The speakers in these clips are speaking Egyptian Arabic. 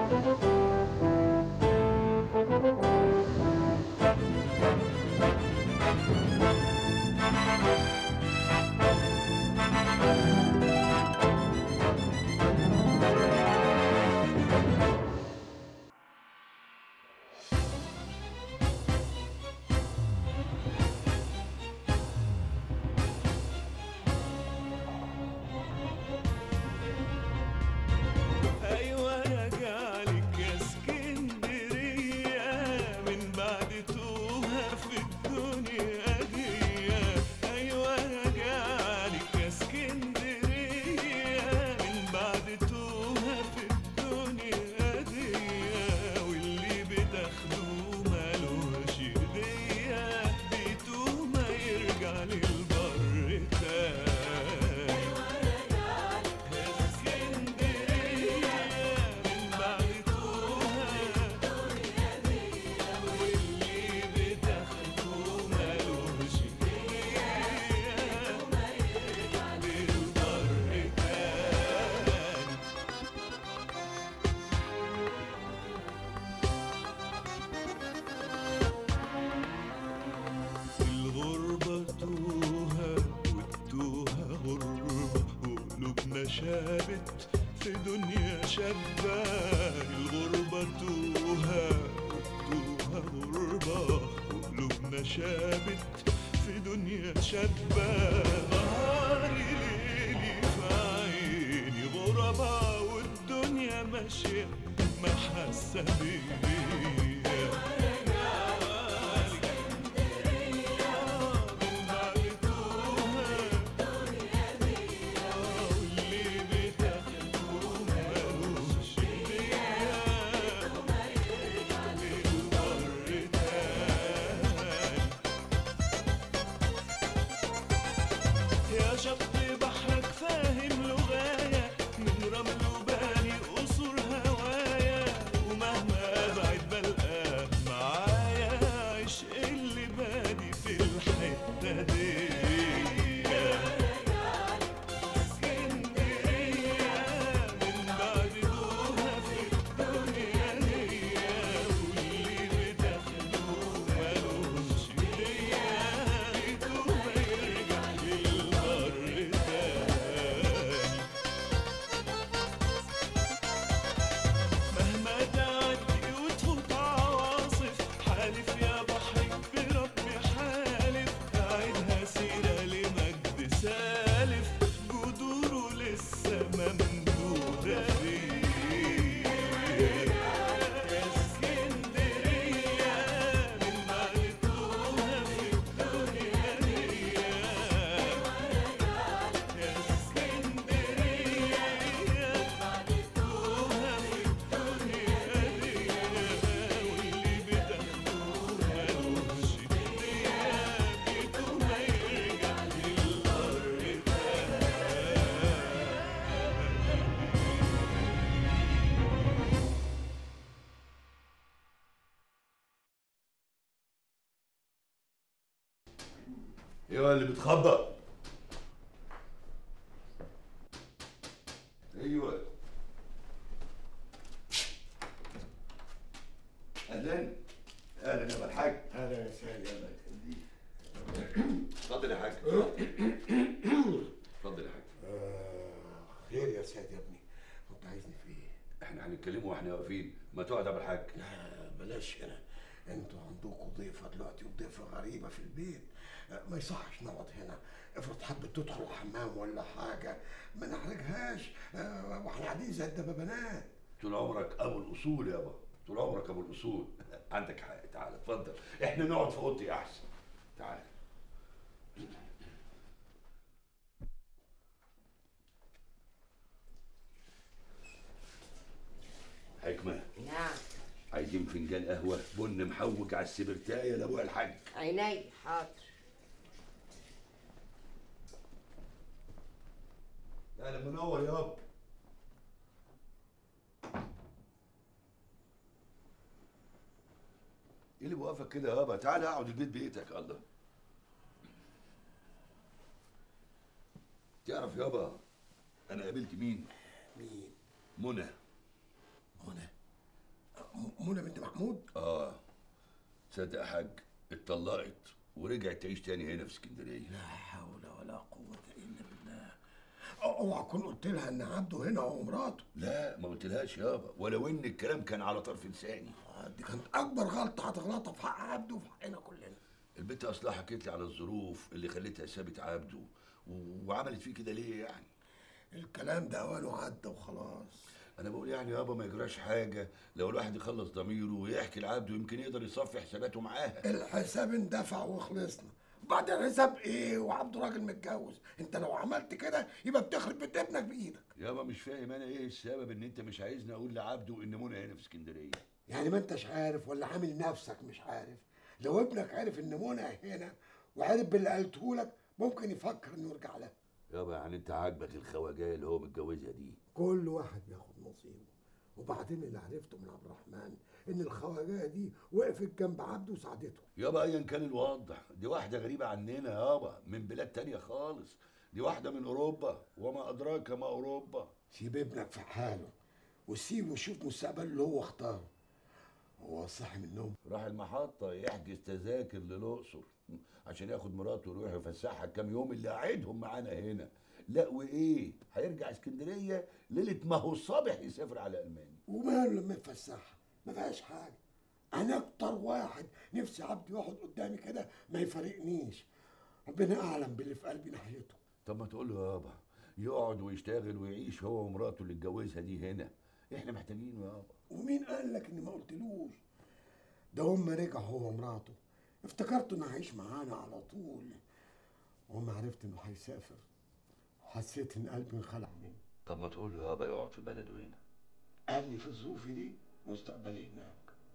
ايوه رجعلك يا اسكندريه من بعد توها في الدنيا دي ايوه رجعلك يا اسكندريه من بعد توها في الدنيا دي واللي بتاخدوه مالوش ايديا بيتوه ما يرجع للبر تاني الغربة توها والتوها غربة وقلوبنا شابت في دنيا شابة الغربة توها والتوها غربة وقلوبنا شابت في دنيا شابة نهاري ليلي في عيني غربة والدنيا ماشية ما حاسة بيا يا شط بحرك فاهم لغاية من رمل وباني قصور هوايا ومهما ابعد بلقى معايا عشق اللي بادي في الحتة دي اسكندرية من بعد دوها في الدنيا دي واللي بتاخدوه مالوش ايديا بيتوه ما يرجع للبر تاني مهما تعدي وتفوت عواصف حالف يا بحري بربي حالف أعيدها سيرة لمجد سالف جذوره لسه ممدودة بيه يا اسكندرية من بعد توها في الدنيا دي يا اسكندرية توها في الدنيا دي واللي بتاخدوه مالوش ايديا بيته ما يرجع للبر ايوه اللي بتخبط ايوه اهلا اهلا يا الحاج اهلا يا سيدي الله يخليك اتفضل يا حاج اتفضل يا حاج آه خير يا سيدي يا ابني كنت عايزني في ايه؟ احنا هنتكلموا واحنا واقفين ما تقعد يا أبو الحاج لا بلاش هنا انتوا عندكم ضيفه دلوقتي وضيفه غريبه في البيت آه، ما يصحش نقعد هنا افرض حبت تدخل الحمام ولا حاجه ما نحرجهاش آه، واحنا قاعدين زي الدبابانات طول عمرك ابو الاصول يابا طول عمرك ابو الاصول عندك حق تعال اتفضل احنا نقعد في اوضتي احسن تعال حكمة نعم عايزين فنجان قهوة بن محوج على السبرتاية لأبويا الحاج عيني حاضر أهلا منور يابا ايه اللي بوقفك كده يابا تعالى اقعد البيت بيتك الله تعرف يابا انا قابلت مين مين؟ منى منى منى بنت محمود اه تصدق يا حاج اتطلقت ورجعت تعيش تاني هنا في اسكندريه لا حول ولا قوة إلا بالله اوعى اكون قلت لها ان عبده هنا هو مراته لا ما قلتلهاش يابا ولو ان الكلام كان على طرف لساني آه، دي كانت اكبر غلطة هتغلطها في حق عبده وفي حقنا كلنا البنت اصلها حكيت لي على الظروف اللي خلتها سابت عبده و- وعملت فيه كده ليه يعني الكلام ده اوانه عدى وخلاص انا بقول يعني يابا ما يجراش حاجه لو الواحد يخلص ضميره ويحكي لعبده يمكن يقدر يصفي حساباته معاها الحساب اندفع وخلصنا بعد الحساب ايه وعبده راجل متجوز انت لو عملت كده يبقى بتخرب بيت ابنك بايدك يابا مش فاهم انا ايه السبب ان انت مش عايزني اقول لعبده ان منى هنا في اسكندريه يعني ما انتش عارف ولا عامل نفسك مش عارف لو ابنك عرف ان منى هنا وعرف باللي قالته لك ممكن يفكر انه يرجع لها يابا يعني انت عاجبك الخواجايه اللي هو متجوزها دي كل واحد بياخد نصيبه وبعدين اللي عرفته من عبد الرحمن ان الخواجايه دي وقفت جنب عبده وساعدته يابا ايا كان الوضع دي واحده غريبه عننا يابا من بلاد تانية خالص دي واحده من اوروبا وما ادراك ما اوروبا سيب ابنك في حاله وسيبه يشوف مستقبله اللي هو اختاره هو صاحي من النوم راح المحطة يحجز تذاكر للأقصر عشان ياخد مراته ويروح يفسحها كام يوم اللي قاعدهم معانا هنا لا وإيه هيرجع اسكندرية ليلة ما هو الصبح يسافر على ألمانيا وماله لما يتفسحها ما فيهاش حاجه انا اكتر واحد نفسي عبدي يقعد قدامي كده ما يفارقنيش ربنا اعلم باللي في قلبي ناحيته طب ما تقول له يابا يقعد ويشتغل ويعيش هو ومراته اللي اتجوزها دي هنا احنا محتاجينه يابا ومين قال لك اني ما قلتلوش ده هم رجع هو ومراته افتكرت انه هيعيش معانا على طول وما عرفت انه هيسافر حسيت ان قلبي انخلع مني طب ما تقول له يابا يقعد في بلده هنا قال لي في ظروفي دي مستقبلي هناك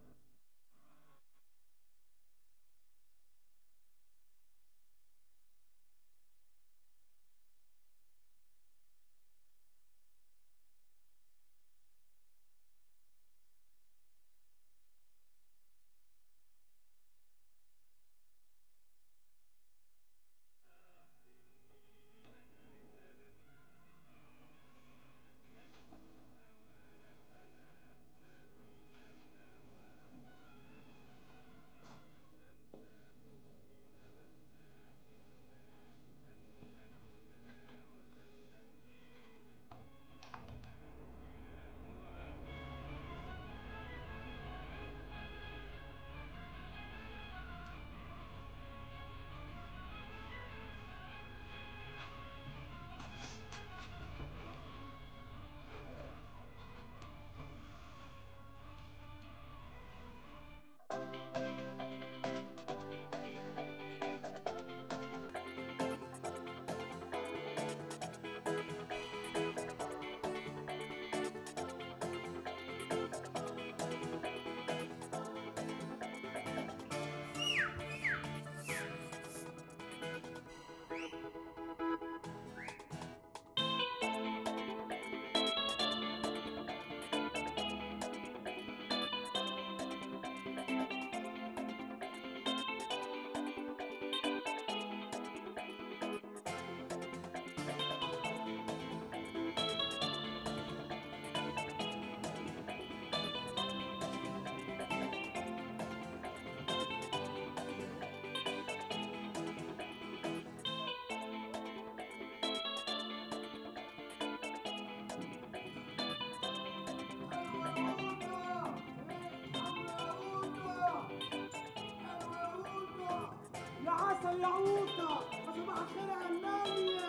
يا عسل يا عوطة صباح الخير يا ألمانيا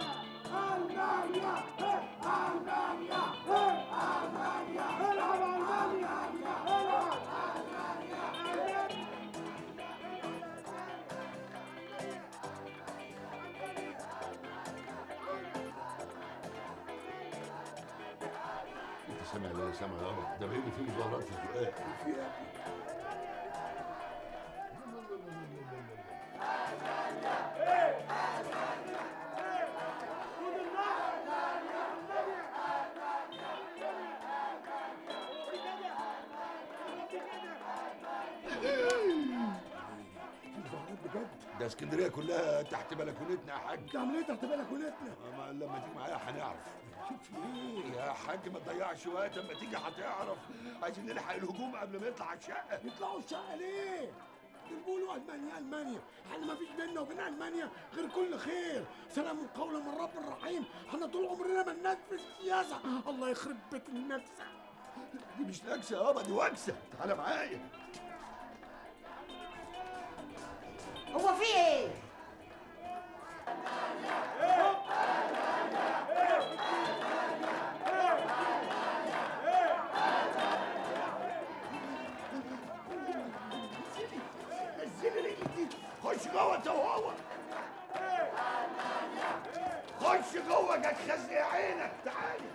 ألمانيا إيه ألمانيا إيه ألمانيا العب ألمانيا العب انت سامع ولا سامع يابا ده بيقول فيه مظاهرات في الزقاق في يا ابني في مظاهرات بجد ده ده اسكندريه كلها تحت بلكونتنا يا حاج تعمل ايه تحت بالك ولتنا ما لما تيجي معايا هنعرف شوف ايه يا حاج ما تضيعش وقت اما تيجي هتعرف عايزين نلحق الهجوم قبل ما يطلع على الشقه يطلعوا الشقه ليه؟ دول بيقولوا المانيا المانيا احنا ما فيش بيننا وبين المانيا غير كل خير سلام قولا من رب الرحيم احنا طول عمرنا مالناش في السياسه الله يخرب بيت النكسه دي مش نكسه يابا دي وكسه تعالى معايا هو في ايه؟ نزلي رجلك دي خش جوه انت وهو خش جوه جاك خزق عينك تعالي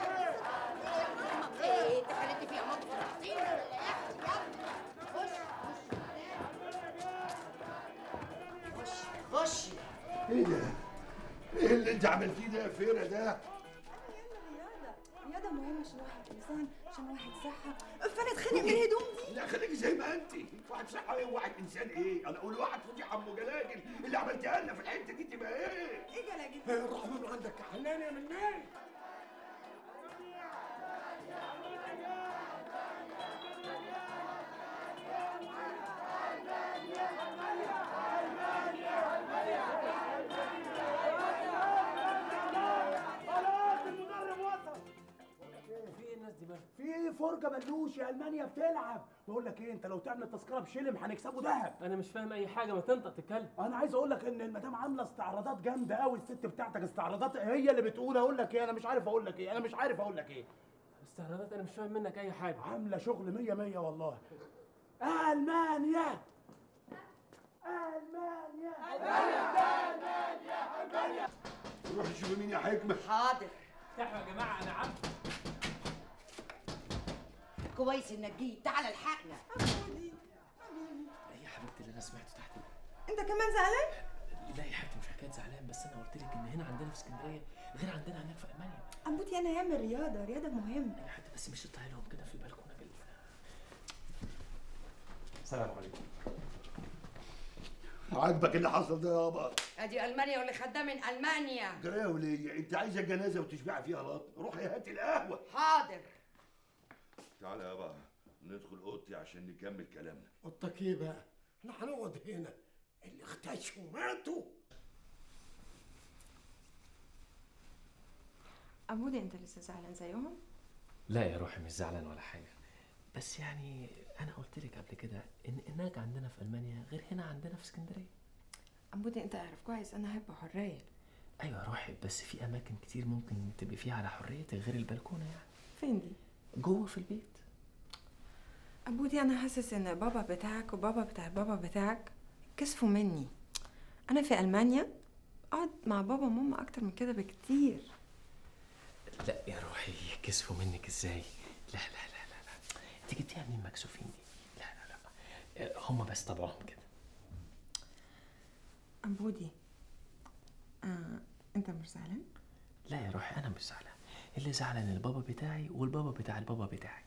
ايه انت خليتني في عمود فلسطين ولا ايه؟ خش خش خش ايه ده؟ ايه اللي انت عملتيه ده يا فيرة ده؟ رياضة رياضة مهمة عشان واحد إنسان عشان واحد صحة فأنا اتخانق من الهدوم دي لا خليكي زي ما انت واحد صحة ايه وواحد انسان ايه؟ انا اقول واحد فضيحة ام جلاجل اللي عملتها لنا في الحتة دي تبقى ايه؟ إيه جلاجل ايه الرحمه من عندك يا حنان يا منان خلاص المدرب وصل في ايه الناس دي بقى؟ في ايه فرجه ملوش المانيا بتلعب بقول لك ايه انت لو تعمل التذكره بشلم هنكسبه ذهب انا مش فاهم اي حاجه ما تنطق تتكلم انا عايز اقول لك ان المدام عامله استعراضات جامده قوي الست بتاعتك استعراضات هي اللي بتقول اقول لك ايه انا مش عارف اقول لك ايه انا مش عارف اقول لك ايه استعراضات انا مش فاهم منك اي حاجه عامله شغل مية مية والله المانيا المانيا روح شوف مين يا حكمة حاضر افتحوا يا جماعه انا عارف كويس انك جيت تعال الحقنا ايه يا حبيبتي اللي انا سمعته تحت أنت كمان زعلان؟ لا يا حبيبتي مش حكايه زعلان بس انا قلت لك ان هنا عندنا في اسكندريه غير عندنا هناك في المانيا أبوتي أنا يعمل رياضة رياضة مهمة يا حبيبتي بس مش تطلعي لهم كده في البلكونه بال السلام عليكم عاجبك اللي حصل ده يابا ادي المانيا واللي خدها من المانيا جرايه وليه انت عايزه جنازه وتشبع فيها لطم روحي هاتي القهوه حاضر تعالى يابا ندخل اوضتي عشان نكمل كلامنا اوضتك ايه بقى؟ احنا هنقعد هنا اللي اختشوا ماتوا أبوتي أنت لسه زعلان زيهم؟ لا يا روحي مش زعلان ولا حاجه بس يعني انا قلت لك قبل كده ان هناك عندنا في المانيا غير هنا عندنا في اسكندريه أبوتي أنت عارف كويس أنا أحب حرية ايوه يا روحي بس في اماكن كتير ممكن تبقي فيها على حريتك غير البلكونه يعني فين دي؟ جوه في البيت أبوتي أنا حاسس إن بابا بتاعك وبابا بتاع بابا بتاعك كسفوا مني أنا في ألمانيا أقعد مع بابا وماما أكتر من كده بكتير لا يا روحي كسفوا منك ازاي لا لا لا لا لا انت جبتيها منين مكسوفين دي لا لا لا هم بس طبعهم كده أبودي آه، أنت مش زعلان؟ لا يا روحي انا مش زعلان اللي زعلان البابا بتاعي والبابا بتاع البابا بتاعي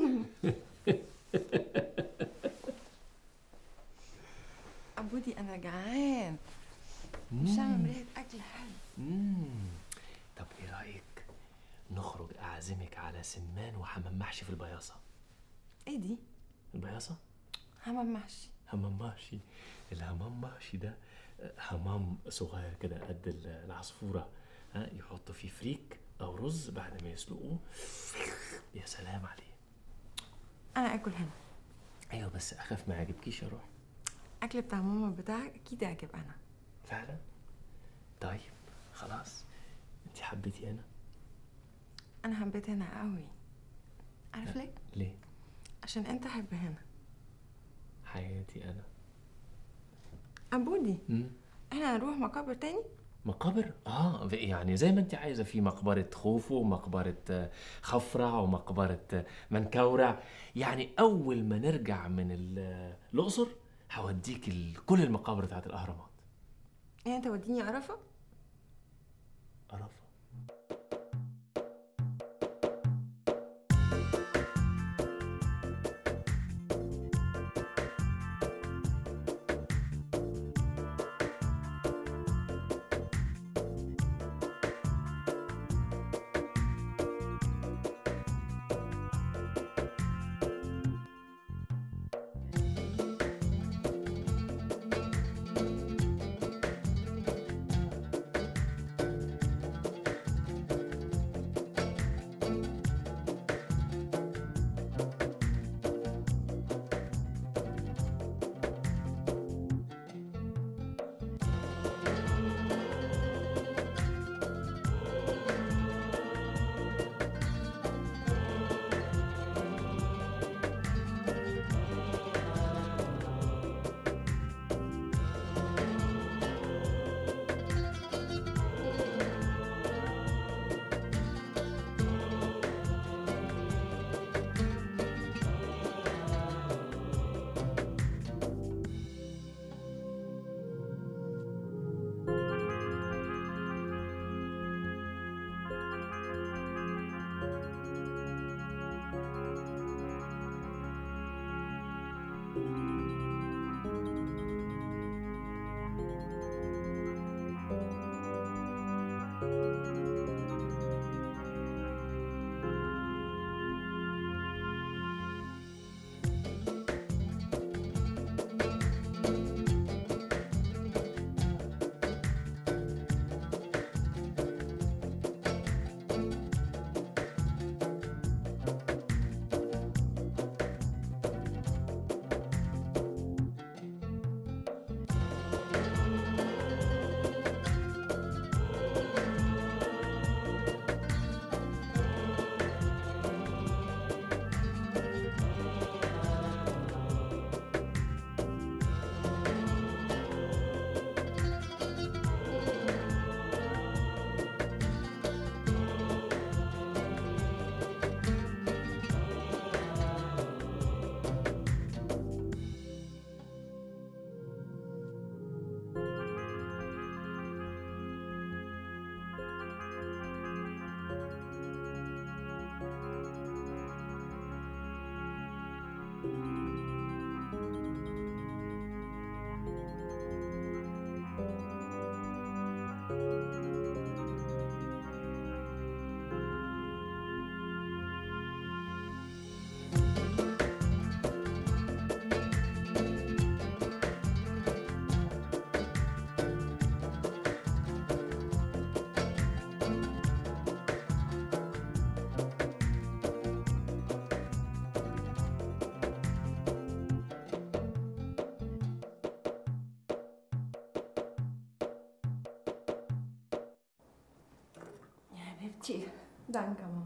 أبودي أنا جعان مش هعمل ريحة أكل حلو مم. طب ايه رايك نخرج اعزمك على سمان وحمام محشي في البياصه إيه دي؟ البياصه حمام محشي حمام محشي الحمام محشي ده آه، حمام صغير كده قد ال- العصفورة ها يحطوا فيه فريك أو رز بعد ما يسلقوه يا سلام عليه أنا آكل هنا أيوة بس أخاف ما يعجبكيش يا روح أكل بتاع ماما بتاعك أكيد يعجب أنا فعلا طيب خلاص انت حبيتي أنا أنا حبيت هنا قوي عارف ليه؟ ليه عشان أنت حب هنا حياتي أنا أبودي مم. إحنا هنروح مقابر تاني؟ مقابر اه في- يعني زي ما انت عايزه في مقبره خوفو ومقبره آه، خفرع ومقبره آه، منكورع يعني اول ما نرجع من ال- آه، الاقصر هوديك ال- كل المقابر بتاعت الاهرامات يعني أنت وديني عرفة؟ عرفه يا حبيبتي دانكا ماما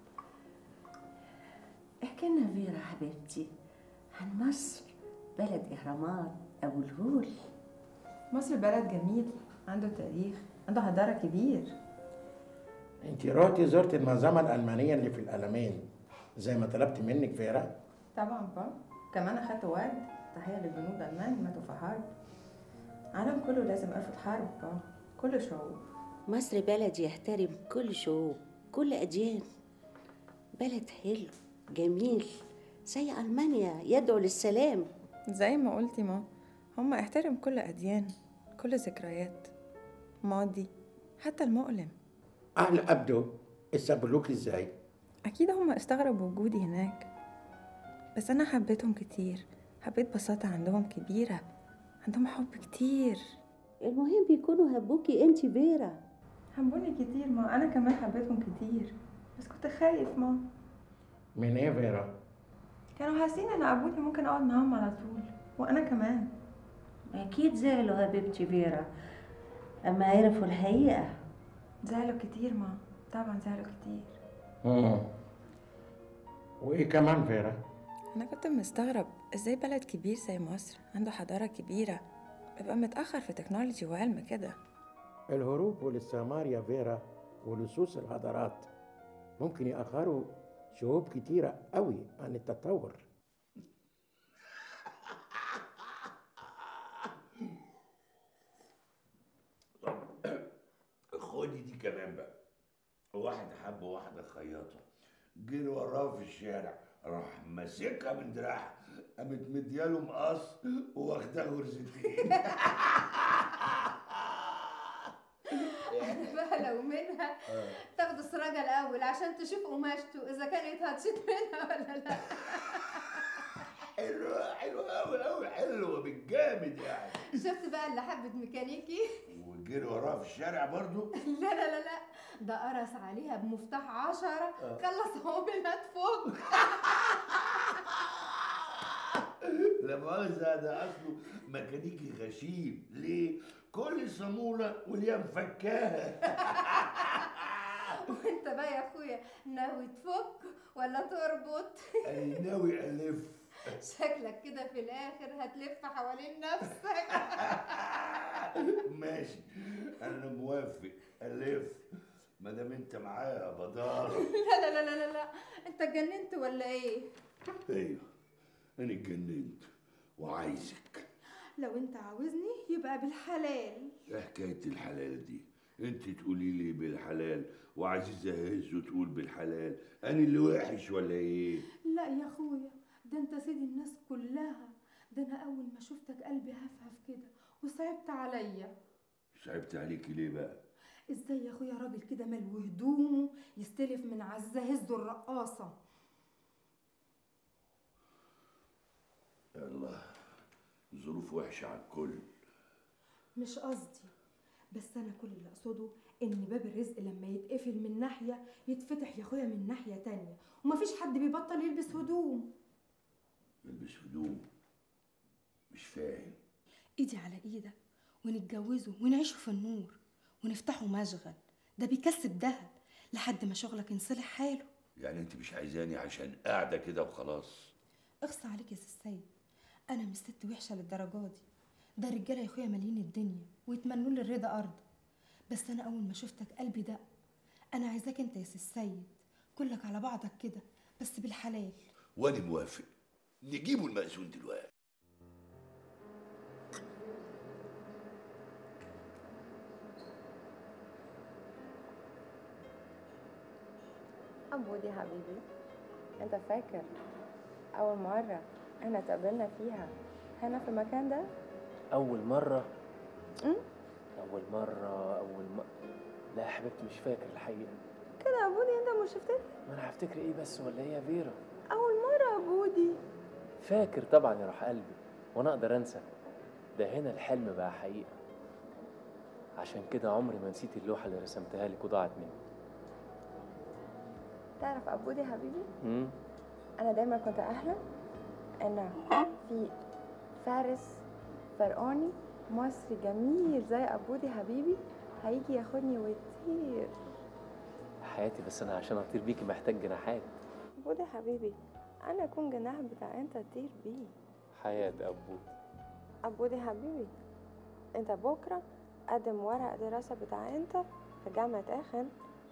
احكي لنا فيرا حبيبتي عن مصر بلد اهرامات ابو الهول مصر بلد جميل عنده تاريخ عنده حضارة كبير انت رحتي زرت المنظمه الالمانيه اللي في الالمين زي ما طلبت منك فيرا طبعا با كمان أخدت وعد تحية للجنود الألمان ماتوا في حرب العالم كله لازم يرفض حرب با كل الشعوب مصر بلد يحترم كل شعوب كل أديان بلد حلو جميل زي ألمانيا يدعو للسلام زي ما قلتي ما هم احترم كل أديان كل ذكريات ماضي حتى المؤلم اهل ابدو استقبلوك ازاي أكيد هم استغربوا وجودي هناك بس أنا حبيتهم كتير حبيت بساطة عندهم كبيرة عندهم حب كتير المهم بيكونوا هبوكي انت فيرا حبوني كتير ما أنا كمان حبيتهم كتير بس كنت خايف ما من ايه فيرا كانوا حاسين إن أبوي ممكن أقعد معاهم على طول وأنا كمان أكيد زعلوا حبيبتي فيرا أما عرفوا الحقيقة زعلوا كتير ما طبعا زعلوا كتير مم. وايه كمان فيرا أنا كنت مستغرب إزاي بلد كبير زي مصر عنده حضارة كبيرة بيبقى متأخر في تكنولوجي وعلم كده الهروب والاستعمار يا فيرا ولصوص الحضارات ممكن يأخروا شعوب كتيرة قوي عن التطور خدي دي كمان بقى واحد حب واحدة خياطة جري وراها في الشارع راح ماسكها من دراعها قامت مدياله مقص واخدها غرزتين بقى لو منها تاخد السراجة الأول عشان تشوف قماشته إذا كانت هتشيط منها ولا لا حلوة حلوة أوي أوي حلوة بالجامد يعني شفت بقى اللي حبت ميكانيكي وجري وراها في الشارع برضو لا لا لا لا ده قرص عليها بمفتاح عشرة خلص هو منها تفوق لا مؤاخذة ده أصله ميكانيكي غشيم ليه؟ كل صامولة واللي مفكاها وانت بقى يا اخويا ناوي تفك ولا تربط أنا ناوي ألف شكلك كده في الاخر هتلف حوالين نفسك ماشي أنا موافق ألف ما دام أنت معايا يا بدار لا لا لا لا لا لا انت اتجننت ولا ايه أيوه أنا اتجننت وعايزك لو انت عاوزني يبقى بالحلال إيه حكاية الحلال دي انت تقولي لي بالحلال وعزيزة هز تقول بالحلال انا اللي وحش ولا ايه لا يا اخويا ده انت سيد الناس كلها ده انا اول ما شفتك قلبي هفهف كده وصعبت عليا صعبت عليكي ليه بقى ازاي يا اخويا راجل كده ملو هدومه يستلف من عزة هزه الرقاصة يلا ظروف وحشة على الكل مش قصدي بس انا كل اللي اقصده ان باب الرزق لما يتقفل من ناحية يتفتح يا اخويا من ناحية تانية ومفيش حد بيبطل يلبس هدوم يلبس هدوم مش فاهم ايدي على ايدك ونتجوزوا ونعيشوا في النور ونفتحوا مشغل ده بيكسب دهب لحد ما شغلك ينصلح حاله يعني انت مش عايزاني عشان قاعدة كده وخلاص اخصى عليك يا سي السيد انا مش ست وحشه للدرجه دي ده الرجاله يا اخويا مالين الدنيا ويتمنوا لي الرضا ارض بس انا اول ما شفتك قلبي دق انا عايزاك انت يا سي السيد كلك على بعضك كده بس بالحلال وانا موافق نجيبوا المأذون دلوقتي عبودي حبيبي انت فاكر أول مرة احنا اتقابلنا فيها هنا في المكان ده اول مره أم؟ اول مره اول م... لا يا حبيبتي مش فاكر الحقيقه كده يا بودي انت مش شفتني ما انا هفتكر ايه بس ولا هي فيرا أول مرة يا بودي فاكر طبعا يا روح قلبي وانا اقدر انسى ده هنا الحلم بقى حقيقه عشان كده عمري ما نسيت اللوحه اللي رسمتها لك وضاعت مني تعرف أبودي حبيبي امم أنا دايما كنت أحلم إن في فارس فرعوني مصري جميل زي أبودي حبيبي هيجي ياخدني ويطير حياتي بس انا عشان اطير بيكي محتاج جناحات أبودي حبيبي أنا أكون جناح بتاع أنت تطير بيه حياة ابوك أبودي حبيبي أنت بكرة قدم ورق دراسة بتاع أنت في جامعة آخن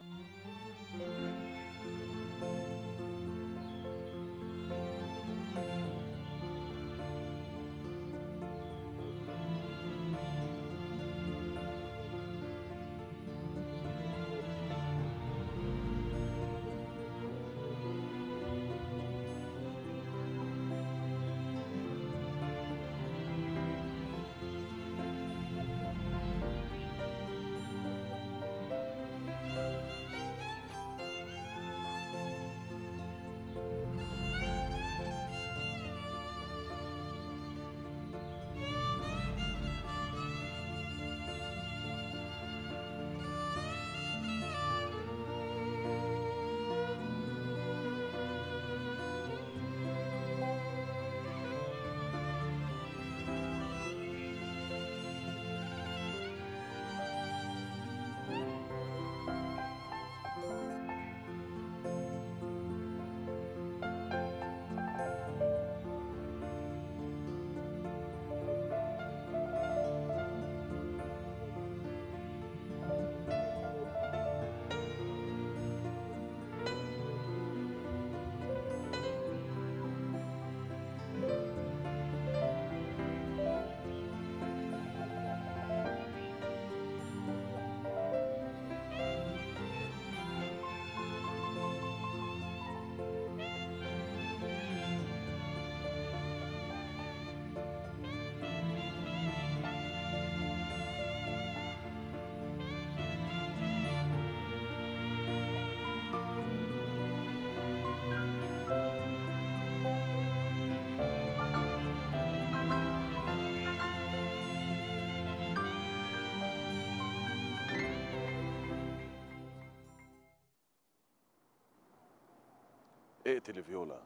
اقتل فيولا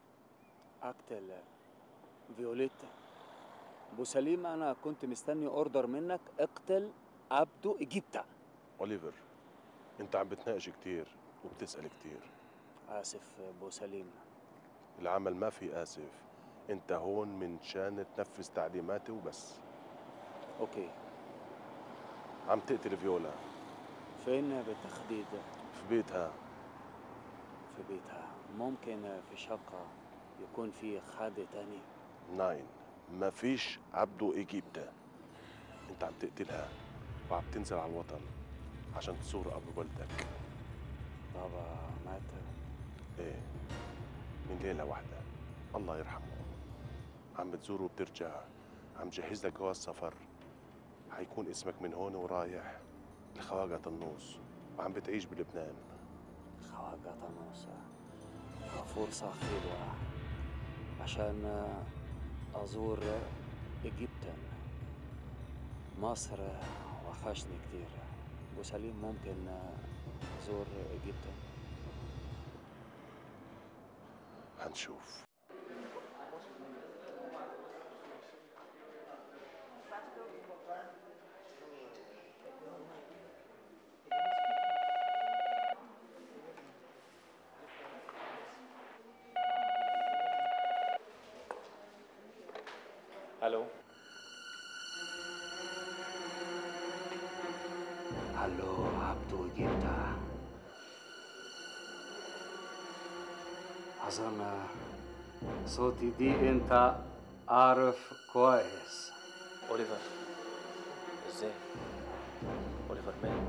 اقتل فيوليتا ابو سليم انا كنت مستني اوردر منك اقتل عبدو اجيبتا اوليفر انت عم بتناقش كتير وبتسأل كتير اسف ابو سليم العمل ما في آسف انت هون من شان تنفذ تعليماتي وبس اوكي عم تقتل فيولا فين بالتحديد في بيتها في بيتها ممكن في شقة يكون في حد تاني ناين ما فيش عبدو إيجيبتا انت عم تقتلها وعم تنزل على الوطن عشان تزور أبو ولدك بابا مات ايه من ليلة واحدة الله يرحمه عم بتزور وبترجع عم جهز لك جواز سفر حيكون اسمك من هون ورايح لخواجة النوس وعم بتعيش بلبنان خواجة طنوس فرصة حلوة عشان أزور إيجيبتا مصر وحشني كتير أبو سليم ممكن أزور إيجيبتا هنشوف الو الو عبدو إيجيبتا أظن صوتي دي أنت عارف كويس اوليفر ازاي اوليفر مات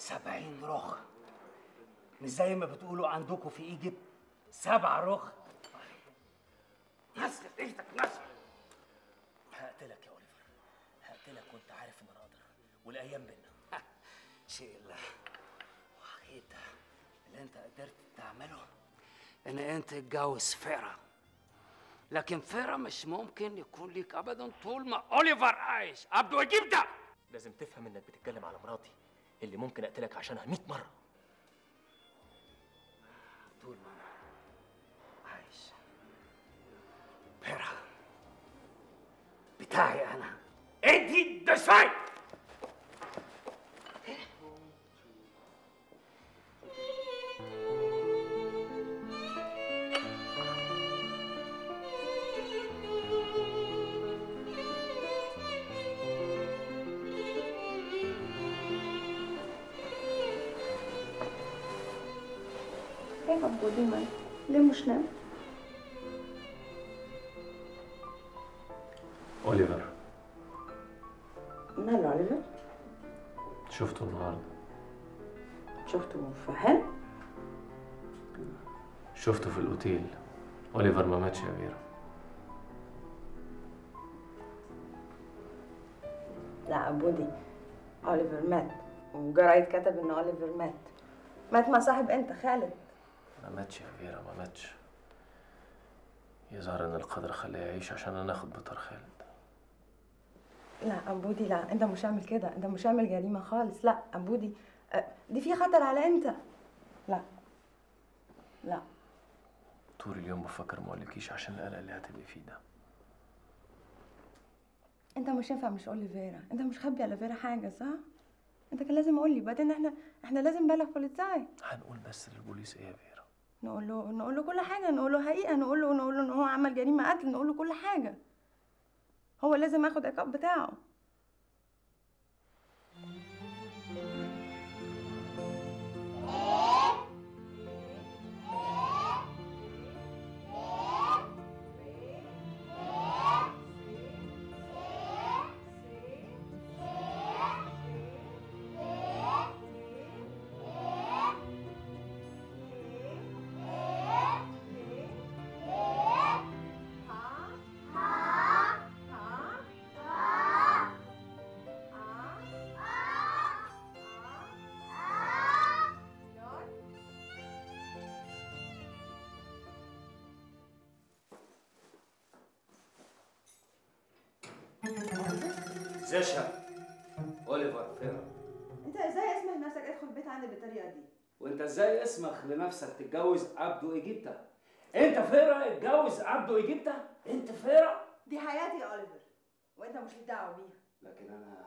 سبعين رخ مش زي ما بتقولوا عندكم في ايجيبت سبع رخ نزل ايدك نزل هقتلك يا اوليفر هقتلك وانت عارف ان انا اقدر والايام بينا شيء الله وحيد اللي انت قدرت تعمله ان انت تتجوز فيرا لكن فيرا مش ممكن يكون ليك ابدا طول ما اوليفر عايش عبد الوجيب ده لازم تفهم انك بتتكلم على مراتي اللي ممكن اقتلك عشانها 100 مره طول ما انا عايش فيرا بتاعي انا ادي دساي ايه يا عبودي مالك ليه مش نام اوليفر ماله اوليفر شفته النهارده شفته في حلم شفته في الاوتيل اوليفر ما ماتش يا فيرا لا عبودي اوليفر مات وجرايد كتب ان اوليفر مات مات مع صاحب انت خالد ما ماتش يا فيرا ما ماتش يظهر ان القدر خليه يعيش عشان انا اخد بطار خالد لا عبودي لا انت مش عامل كده انت مش عامل جريمه خالص لا عبودي أه، دي في خطر على انت لا لا طول اليوم بفكر ما اقولكيش عشان القلق اللي هتبقي فيه ده انت مش ينفع مش قول لي فيرا انت مش خبي على فيرا حاجه صح انت كان لازم قول لي بعدين احنا احنا لازم نبلغ بوليساي هنقول بس للبوليس ايه يا فيرا نقول له نقول له كل حاجه نقول له حقيقه نقول له نقول له ان هو عمل جريمه قتل نقول له كل حاجه هو لازم ياخد عقاب بتاعه زيشا اوليفر فيرا انت ازاي اسمح نفسك ادخل البيت عندي بالطريقه دي وانت ازاي اسمح لنفسك تتجوز عبدو ايجيبتا انت فيرا اتجوز عبدو ايجيبتا انت فيرا دي حياتي يا اوليفر وانت مش ليك دعوه بيها لكن انا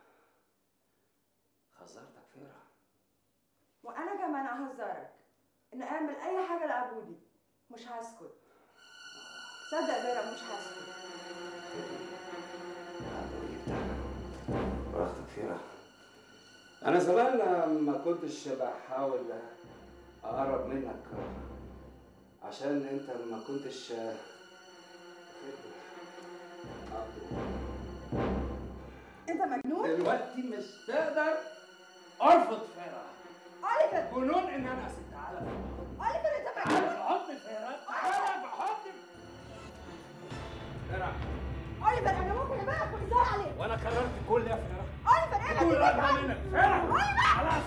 خزرتك فيرا وانا كمان اهزرك ان اعمل اي حاجه لعبودي مش هسكت صدق فيرا مش هسكت براحتك فيرا انا زمان ما كنتش بحاول اقرب منك عشان انت ما كنتش انت مجنون دلوقتي مش تقدر ارفض فيرا اوليفر جنون ان انا اسيب تعالى اوليفر انت تعالى مجنون في حضن فيرا تعالى في حضن فيرا اوليفر انا ممكن ابقى بوليساي عليك وانا قررت كل يا فيرا اوليفر ايه كل اللي رغبه منك فيرا خلاص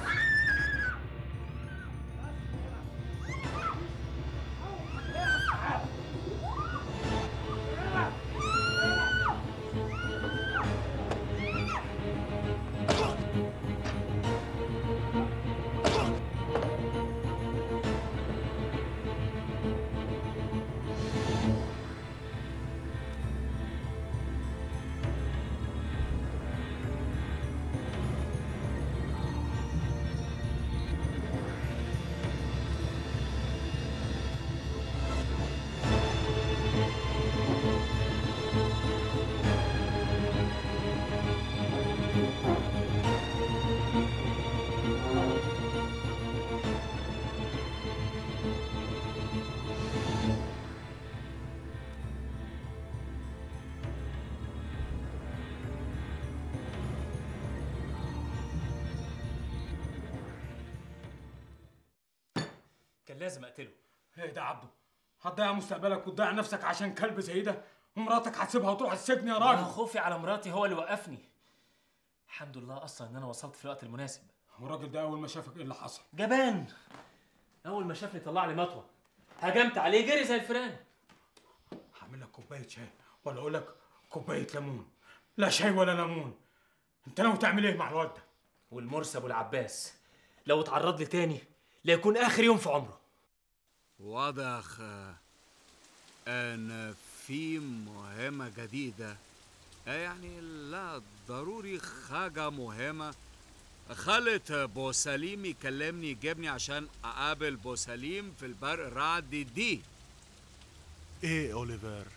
كان لازم اقتله ايه ده يا عبده هتضيع مستقبلك وتضيع نفسك عشان كلب زي ده ومراتك هتسيبها وتروح السجن يا ما راجل خوفي على مراتي هو اللي وقفني الحمد لله اصلا ان انا وصلت في الوقت المناسب والراجل ده اول ما شافك ايه اللي حصل جبان اول ما شافني طلع لي مطوه هجمت عليه جري زي الفيران هعمل لك كوبايه شاي ولا اقول لك كوبايه ليمون لا شاي ولا ليمون انت ناوي تعمل ايه مع الواد ده والمرسي ابو العباس لو اتعرض لي تاني ليكون اخر يوم في عمره واضح آه، ان في مهمة جديدة آه، يعني لا ضروري حاجة مهمة خالد بوسليم يكلمني يجيبني عشان اقابل بوسليم في البر الرعد دي ايه اوليفر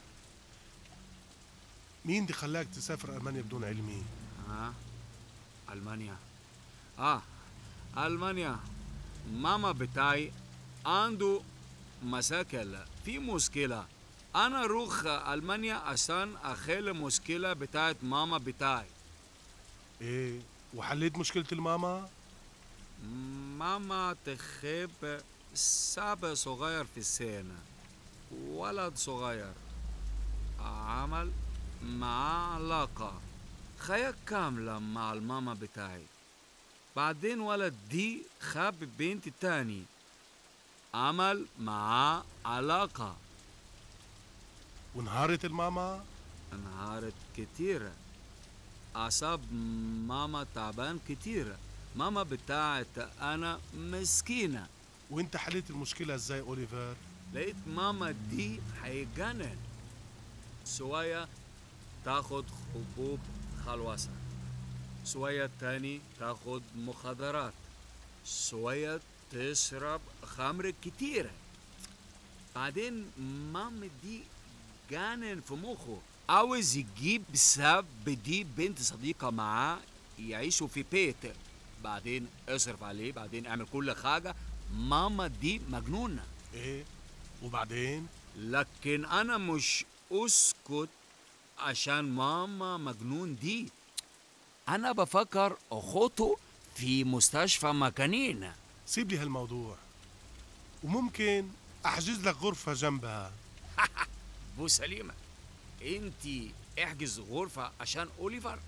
مين دي خلاك تسافر المانيا بدون علمي ها المانيا اه المانيا ماما بتاعي عنده مشاكل في مشكلة أنا أروح ألمانيا عشان أحل مشكلة بتاعت ماما بتاعي ايه وحليت مشكلة الماما ماما تحب شاب صغير في السن ولد صغير عمل مع علاقة حياة كاملة مع الماما بتاعي بعدين ولد دي خاب بنت تاني عمل معاه علاقة وانهارت الماما انهارت كتير أعصاب ماما تعبان كتير ماما بتاعت أنا مسكينة وانت حليت المشكلة ازاي اوليفر لقيت ماما دي هيجنن شوية تاخد حبوب خلوصة شوية تاني تاخد مخدرات شوية تشرب خمر كتير بعدين ماما دي جنن في مخه عاوز يجيب سب دي بنت صديقة معاه يعيشوا في بيت بعدين اصرف عليه بعدين اعمل كل حاجة ماما دي مجنونة ايه وبعدين لكن انا مش اسكت عشان ماما مجنون دي انا بفكر اخوته في مستشفى مجانين سيب لي هالموضوع وممكن احجز لك غرفة جنبها بو سليمة انت احجز غرفة عشان اوليفر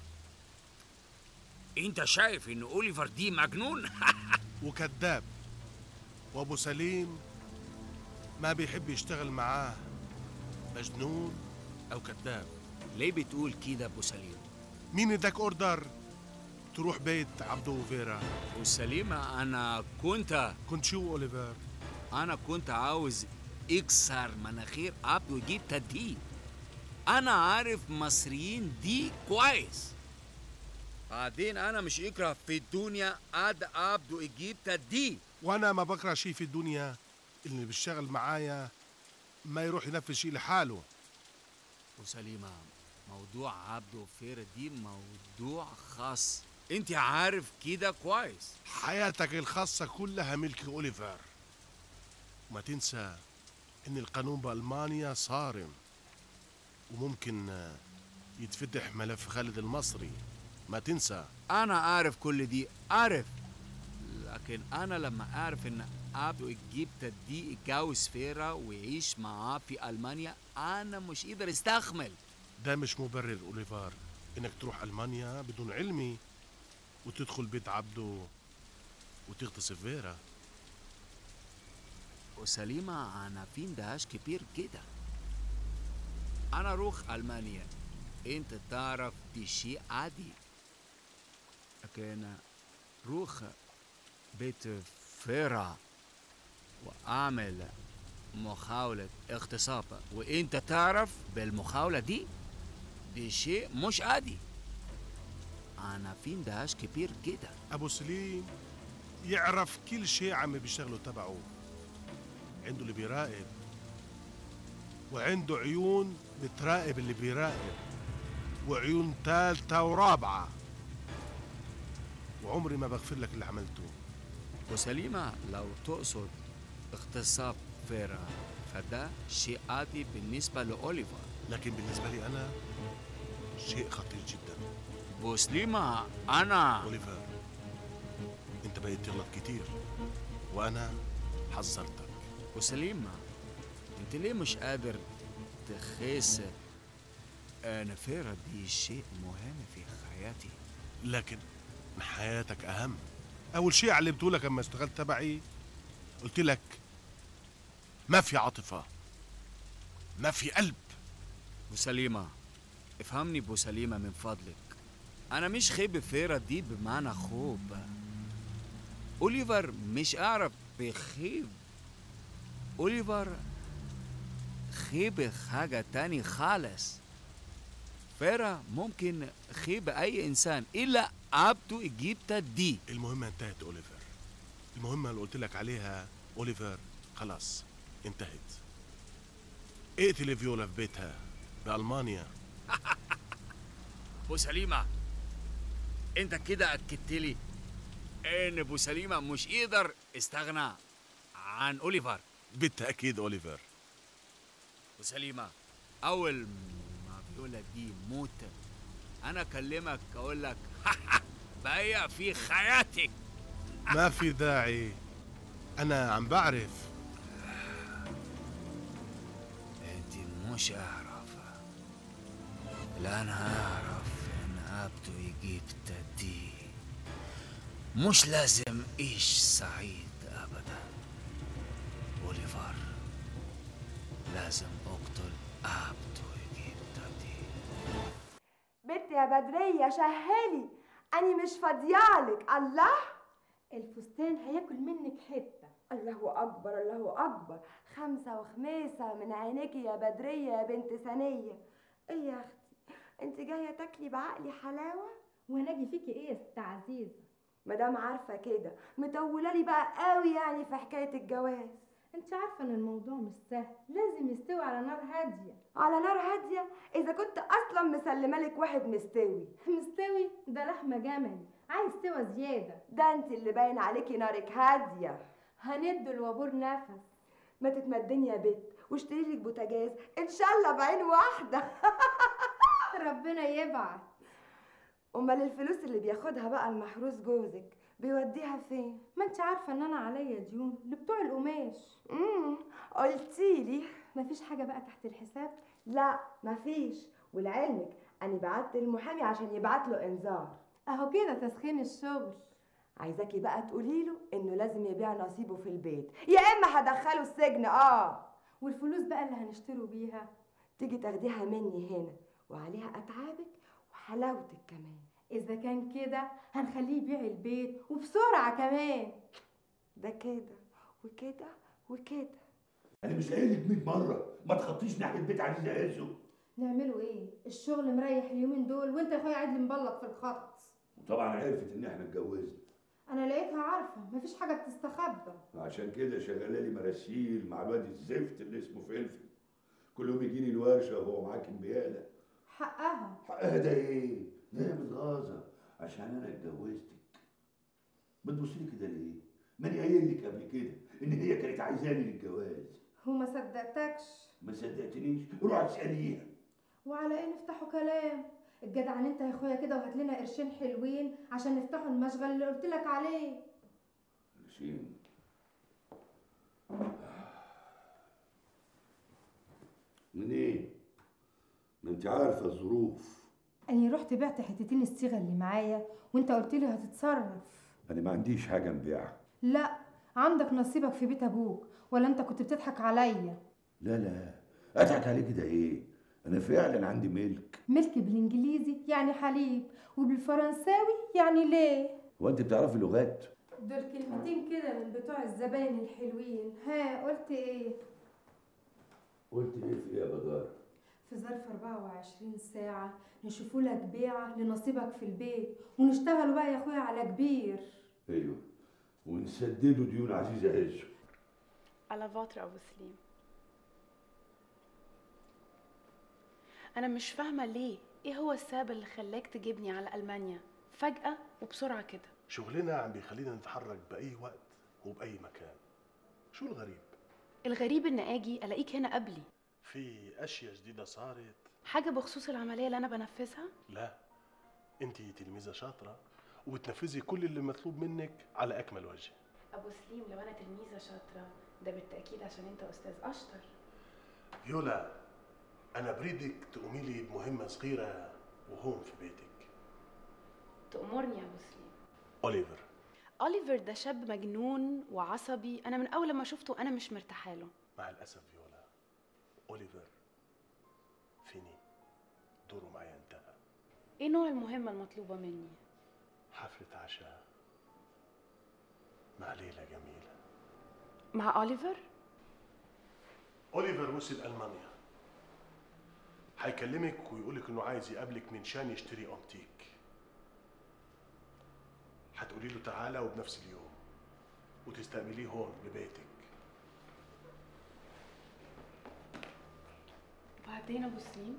انت شايف ان اوليفر دي مجنون وكذاب وابو سليم ما بيحب يشتغل معاه مجنون او كذاب ليه بتقول كده ابو سليم مين اداك اوردر تروح بيت عبدو وفيرا ابو سليمة انا كنت كنت شو اوليفر انا كنت عاوز اكسر مناخير عبده يجيب تدي انا عارف مصريين دي كويس بعدين انا مش اكره في الدنيا قد عبده يجيب تدي وانا ما بكره شيء في الدنيا اللي بيشتغل معايا ما يروح ينفذ شيء لحاله وسليمة موضوع عبده وفيرة دي موضوع خاص انت عارف كده كويس حياتك الخاصة كلها ملك أوليفر وما تنسى إن القانون بألمانيا صارم وممكن آه، يتفتح ملف خالد المصري ما تنسى انا عارف كل دي عارف لكن انا لما اعرف ان عبده يجيب تدي يتجوز فيرة ويعيش معاه في المانيا انا مش قادر استحمل ده مش مبرر أوليفر إنك تروح ألمانيا بدون علمي وتدخل بيت عبده وتغتصب فيرا وسليمة أنا في اندهاش كبير كده أنا أروح ألمانيا أنت تعرف دي شيء عادي لكن روح بيت فيرا وأعمل محاولة اغتصاب وأنت تعرف بالمحاولة دي دي شيء مش عادي أنا في اندهاش كبير كده أبو سليم يعرف كل شيء عم بيشتغلوا تبعه عنده اللي بيراقب وعنده عيون بتراقب اللي بيراقب وعيون ثالثة ورابعة وعمري ما بغفر لك اللي عملته وسليمة لو تقصد اغتصاب فيرا فده شيء عادي بالنسبة لأوليفر لكن بالنسبة لي أنا شيء خطير جدا وسليمة أنا أوليفر أنت بقيت تغلط كتير وأنا حذرتك وسليمة انت ليه مش قادر تخيس انا فيرا دي شيء مهم في حياتي لكن حياتك اهم اول شيء علمته لك لما اشتغلت تبعي قلت لك ما في عاطفه ما في قلب بوسليمة افهمني بوسليمة من فضلك أنا مش خيب فيرا دي بمعنى خوب أوليفر مش أعرف بخيب أوليفر خيب حاجة تاني خالص فيرا ممكن خيب أي إنسان إلا عبده إجيبتا دي المهمه انتهت اوليفر المهمه اللي قلت لك عليها اوليفر خلاص انتهت اقتل فيولا في بيتها بألمانيا بوسليمة انت كده اكدت لي ان بوسليمة مش يقدر استغنى عن اوليفر بالتأكيد أوليفر بوسليمة اول ما فيولا دي موت انا اكلمك اقول لك بقى في حياتك ما في داعي أنا عم بعرف انت مش اعرف لا انا اعرف ان عبده يجيب تدي مش لازم ايش سعيد ابدا اوليفر لازم اقتل عبده يجيب تدي بنت يا بدرية شهلي أني مش فاضيالك الله الفستان هياكل منك حتة الله أكبر الله أكبر خمسة وخميسة من عينيكي يا بدرية يا بنت ثانية إيه يا أختي أنت جاية تاكلي بعقلي حلاوة وانا اجي فيكي ايه يا ست عزيزة مدام عارفة كده مطولة لي بقى قوي يعني في حكاية الجواز انت عارفة ان الموضوع مش سهل لازم يستوي على نار هادية على نار هادية إذا كنت أصلا مسلمة لك واحد مستوي مستوي ده لحمة جملي عايز سوا زيادة ده أنت اللي باين عليكي نارك هادية هند الوابور نفس ما تتمدني يا بت واشتري لك بوتاجاز إن شاء الله بعين واحدة ربنا يبعت أمال الفلوس اللي بياخدها بقى المحروس جوزك بيوديها فين؟ ما انت عارفة ان انا عليا ديون لبتوع القماش امم قلتيلي مفيش حاجة بقى تحت الحساب لا مفيش ولعلمك أنا بعت المحامي عشان يبعت له إنذار اهو كده تسخين الشغل عايزاكي بقى تقولي له إنه لازم يبيع نصيبه في البيت يا إما هدخله السجن آه والفلوس بقى اللي هنشتروا بيها تيجي تاخديها مني هنا وعليها أتعابك وحلاوتك كمان اذا كان كده هنخليه يبيع البيت وبسرعة كمان ده كده وكده وكده انا مش قايل لك 100 مره ما تخطيش ناحيه بيت عزيزه عزو نعمله ايه الشغل مريح اليومين دول وانت يا اخويا قاعد لي مبلط في الخط وطبعا عرفت ان احنا اتجوزنا انا لقيتها عارفة مفيش حاجة بتستخبى عشان كده شغاله لي مراسيل مع الواد الزفت اللي اسمه فلفل كل يوم يجيني الورشه وهو معاه كمبياله حقها حقها ده ايه؟ ده هي متغاظه عشان انا اتجوزتك بتبصي لي كده ليه؟ ماني قايل لك قبل كده ان هي كانت عايزاني للجواز وما صدقتكش ما صدقتنيش روح اساليها وعلى ايه نفتحوا كلام الجدعان انت يا اخويا كده وهات لنا قرشين حلوين عشان نفتحوا المشغل اللي قلت لك عليه شين من ايه؟ ما انت عارفه الظروف اني رحت بعت حتتين الصيغه اللي معايا وانت قلت لي هتتصرف انا ما عنديش حاجه نبيعها لا عندك نصيبك في بيت ابوك ولا انت كنت بتضحك عليا لا لا اضحك عليك ده ايه؟ انا فعلا عندي ملك ملك بالانجليزي يعني حليب وبالفرنساوي يعني ليه وانت بتعرفي لغات دول كلمتين كده من بتوع الزباين الحلوين ها قلت ايه قلت ايه في ايه يا بدار؟ في ظرف 24 ساعة نشوفوا لك بيعة لنصيبك في البيت ونشتغلوا بقى يا اخويا على كبير ايوه ونسددوا ديون عزيزه عزو على فاتر أبو سليم أنا مش فاهمة ليه إيه هو السبب اللي خلاك تجيبني على ألمانيا فجأة وبسرعة كده شغلنا عم بيخلينا نتحرك بأي وقت وبأي مكان شو الغريب؟ الغريب إن أجي ألاقيك هنا قبلي في أشياء جديدة صارت حاجة بخصوص العملية اللي أنا بنفذها لا أنت تلميذة شاطرة وبتنفذي كل اللي مطلوب منك على أكمل وجه أبو سليم لو أنا تلميذة شاطرة ده بالتاكيد عشان انت استاذ اشطر فيولا أنا بريدك تقومي لي بمهمة صغيرة وهون في بيتك تأمرني يا مسلم أوليفر اوليفر ده شاب مجنون وعصبي انا من اول لما شفته انا مش مرتاحه له مع الأسف فيولا أوليفر فيني دوره معي انتهى ايه نوع المهمه المطلوبه مني حفلة عشاء مع ليلة جميلة مع اوليفر أوليفر وصل ألمانيا هيكلمك ويقولك إنه عايز يقابلك من شان يشتري أنتيك هتقولي له تعالى وبنفس اليوم وتستقبليه هون ببيتك وبعدين ابو سليم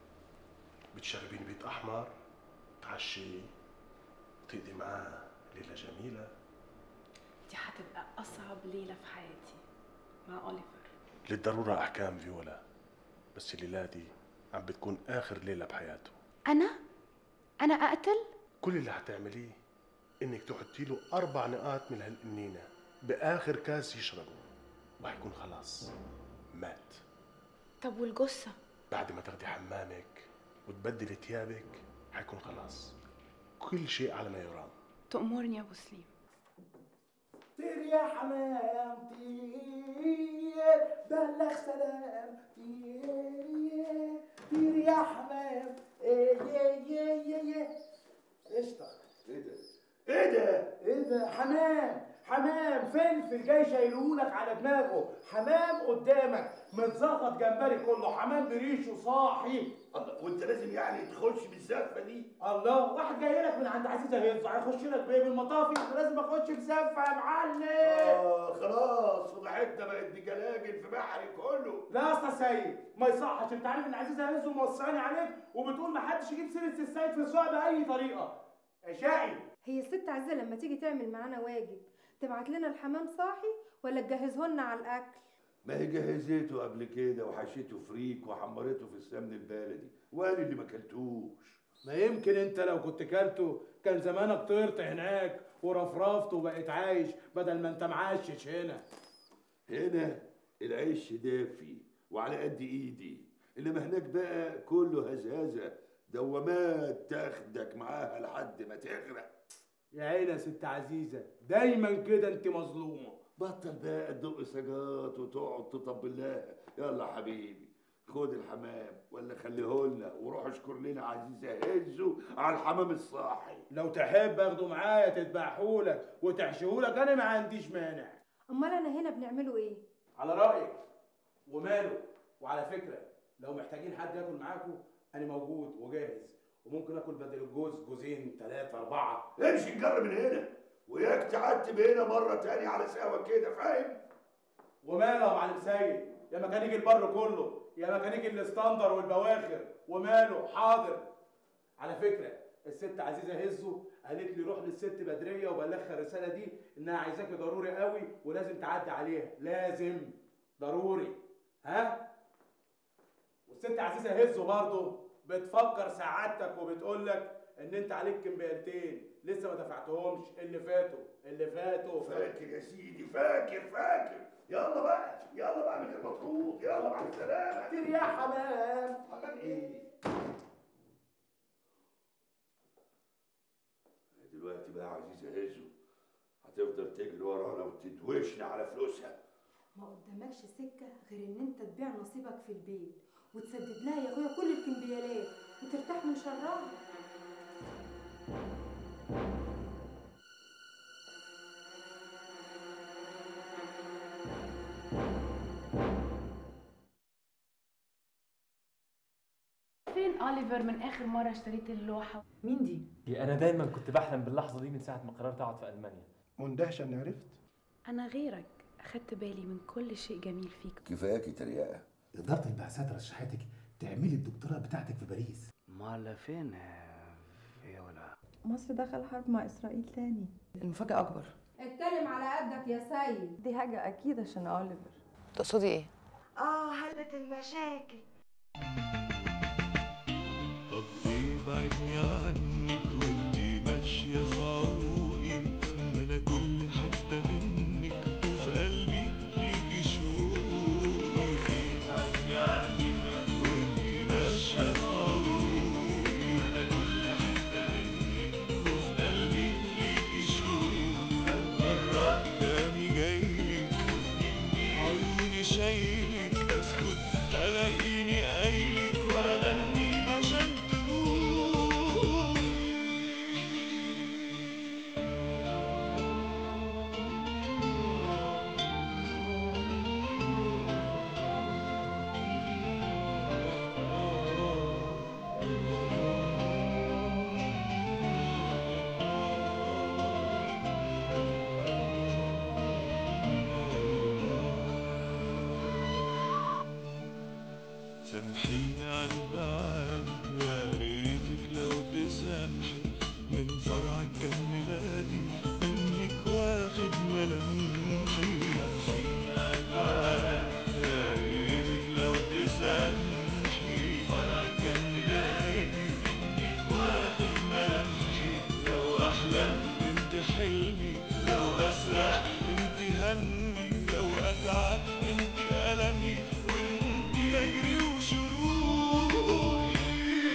بتشربين بيت أحمر تعشيه وتقضي معاه ليلة جميلة دي هتبقى اصعب ليله في حياتي مع اوليفر للضرورة أحكام فيولا بس الليلة دي عم بتكون آخر ليلة بحياته انا انا اقتل كل اللي هتعمليه إنك تحطي له أربع نقاط من هالقنينة بآخر كاس يشربه وهيكون خلاص مات طب والجثه بعد ما تاخدي حمامك وتبدلي ثيابك هيكون خلاص كل شيء على ما يرام تأمرني يا ابو سليم طير يا حمام طير بلغ سلام طير طير يا حمام ايه ايه ايه ايه ايه قشطة ايه ده؟ ايه ده؟ ايه ده؟ حمام حمام فلفل جاي شايلهولك على دماغه حمام قدامك متزغط جمبري كله حمام بريشه صاحي الله وانت لازم يعني تخش بالزفه دي الله واحد جاي لك من عند عزيزه هيرزع هيخش لك بايه بالمطافي أنا لازم اخش بزفه يا معلم اه خلاص فضحتنا بقت بجلاجل في بحري كله لا يا اسطى سيد ما يصحش انت عارف ان عزيزه هيرزع موصاني عليك وبتقول ما حدش يجيب سيره السيد في السوق باي طريقه يا شقي هي الست عزيزة لما تيجي تعمل معانا واجب تبعت لنا الحمام صاحي ولا تجهزه لنا على الأكل ما هي جهزته قبل كده وحشيته فريك وحمرته في السمن البلدي وانا اللي ما اكلتوش ما يمكن انت لو كنت كلته كان زمانك طرت هناك ورفرفت وبقيت عايش بدل ما انت معشش هنا هنا العيش دافي وعلى قد ايدي انما هناك بقى كله هزهزه دوامات تاخدك معاها لحد ما تغرق يا عيني يا ست عزيزة دايما كده انت مظلومة بطل بقى تدق سجات وتقعد تطبل لها يلا حبيبي خد الحمام ولا خليهولنا وروح اشكر لنا عزيزة هزه على الحمام الصاحي لو تحب اخده معايا تذبحهولك وتحشيهولك انا ما عنديش مانع أمال أنا هنا بنعمله إيه؟ على رأيك وماله وعلى فكرة لو محتاجين حد ياكل معاكم أنا موجود وجاهز وممكن آكل بدل الجوز جوزين ثلاثة أربعة امشي نجرب من هنا وياك تعتب هنا مرة تاني على سوا كده فاهم؟ وماله يا معلم سيد يا مكانيك البر كله يا مكانيك الاسطندر والبواخر وماله حاضر على فكرة الست عزيزة هزه قالت لي روح للست بدرية وبلغها الرسالة دي إنها عايزاكي ضروري قوي ولازم تعدي عليها لازم ضروري ها والست عزيزة هزه برضه بتفكر سعادتك وبتقول لك ان انت عليك كمبيالتين لسه ما دفعتهمش اللي فاتوا اللي فاتوا فاكر يا سيدي فاكر فاكر يلا بقى يلا بقى من غير مضغوط يلا مع السلامة كتير يا حمام حمام ايه؟ دلوقتي بقى عزيزة هزو هتفضل تجري ورانا وتدوشنا على فلوسها ما قدامكش سكة غير إن أنت تبيع نصيبك في البيت وتسدد لها يا أخويا كل الكمبيالات وترتاح من شرها فين اوليفر من اخر مره اشتريت اللوحه مين دي؟ انا دايما كنت بحلم باللحظه دي من ساعه ما قررت اقعد في المانيا مندهشة اني عرفت انا غيرك اخدت بالي من كل شيء جميل فيك كفاياكي تريقة إدارة البعثات رشحتك تعملي الدكتوراه بتاعتك في باريس امال فين فيولا مصر دخل حرب مع إسرائيل تاني المفاجأة أكبر اتكلم على قدك يا سيد دي حاجة أكيد عشان أوليفر تقصدي إيه؟ اه حلت المشاكل طب ليه بعدني عنك وانتي ماشية في عروقي ما انا كل حتة منك في قلبي ليكي اللي شايلك اسكت الاقيني قايلك واغني عشان تقول سامحيني على البعد يا ريتك لو تسامحي من فرحك كان ميلادي انك واخد ملامحي سامحيني على البعد يا ريتك لو تسامحي فرحك كان ميلادي انك واخد ملامحي لو احلم انت حلمي لو اسرح انت همي لو اتعب انت المي وانت فجري وشروقي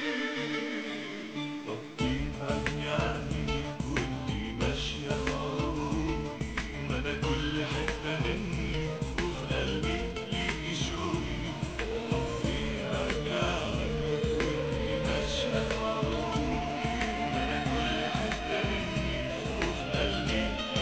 طبطيب عني عنك وانت ماشية في عروقي ما انا كل حتة منك وفي قلبي ليكي شوقي طبطيب عني عنك وانت ماشية في عروقي ما انا كل حتة منك وفي قلبي